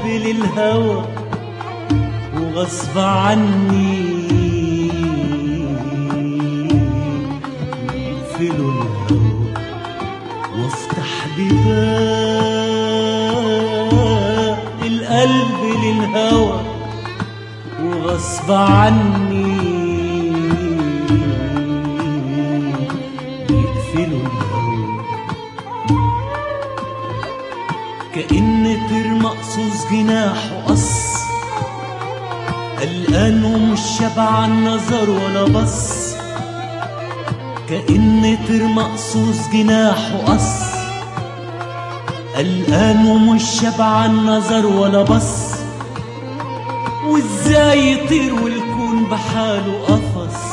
القلب للهوى وغصب عني يقفلوا الهوى وافتح بباب القلب للهوى وغصب عني يقفلوا الهوى كأن طير مقصوص جناحه قص قلقان ومش شبعان نظر ولا بص كأن طير مقصوص جناحه قص قلقان ومش شبعان نظر ولا بص وازاي يطير والكون بحاله قفص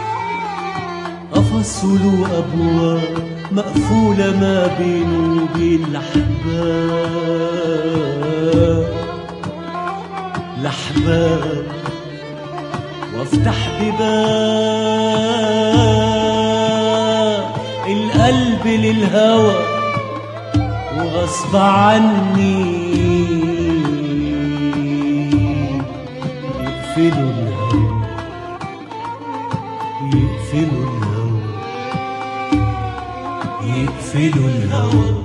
قفص وله أبواب مقفولة ما بينه وبين الأحباب الأحباب وافتح بباب القلب للهوى وغصب عني يقفلوا الهوى يقفلوا الهوى يقفلوا الهوى